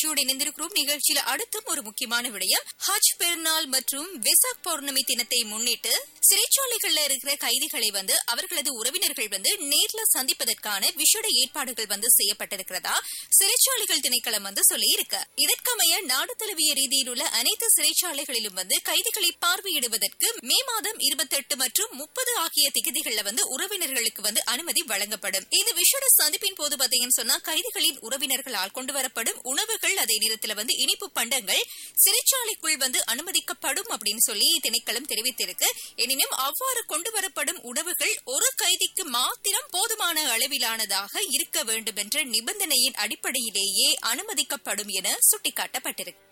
நிகழ்ச்சியோடு இணைந்திருக்கிறோம் நிகழ்ச்சியில அடுத்தும் ஒரு முக்கியமான விடயம் ஹஜ் பெருநாள் மற்றும் வெசாக் பௌர்ணமி தினத்தை முன்னிட்டு சிறைச்சாலைகள்ல இருக்கிற கைதிகளை வந்து அவர்களது உறவினர்கள் வந்து நேர்ல சந்திப்பதற்கான விஷட ஏற்பாடுகள் வந்து செய்யப்பட்டிருக்கிறதா சிறைச்சாலைகள் திணைக்களம் வந்து சொல்லி இருக்கு இதற்கமைய நாடு தழுவிய ரீதியில் உள்ள அனைத்து சிறைச்சாலைகளிலும் வந்து கைதிகளை பார்வையிடுவதற்கு மே மாதம் இருபத்தி எட்டு மற்றும் முப்பது ஆகிய திகதிகள்ல வந்து உறவினர்களுக்கு வந்து அனுமதி வழங்கப்படும் இந்த விஷட சந்திப்பின் போது பாத்தீங்கன்னு சொன்னா கைதிகளின் உறவினர்களால் கொண்டு வரப்படும் உணவுகள் அதே நேரத்தில் வந்து இனிப்பு பண்டங்கள் சிறைச்சாலைக்குள் வந்து அனுமதிக்கப்படும் அப்படின்னு சொல்லி திணைக்களம் தெரிவித்திருக்கு எனினும் அவ்வாறு கொண்டு வரப்படும் உணவுகள் ஒரு கைதிக்கு மாத்திரம் போதுமான அளவிலானதாக இருக்க வேண்டும் என்ற நிபந்தனையின் அடிப்படையிலேயே அனுமதிக்கப்படும் என சுட்டிக்காட்டப்பட்டிருக்கு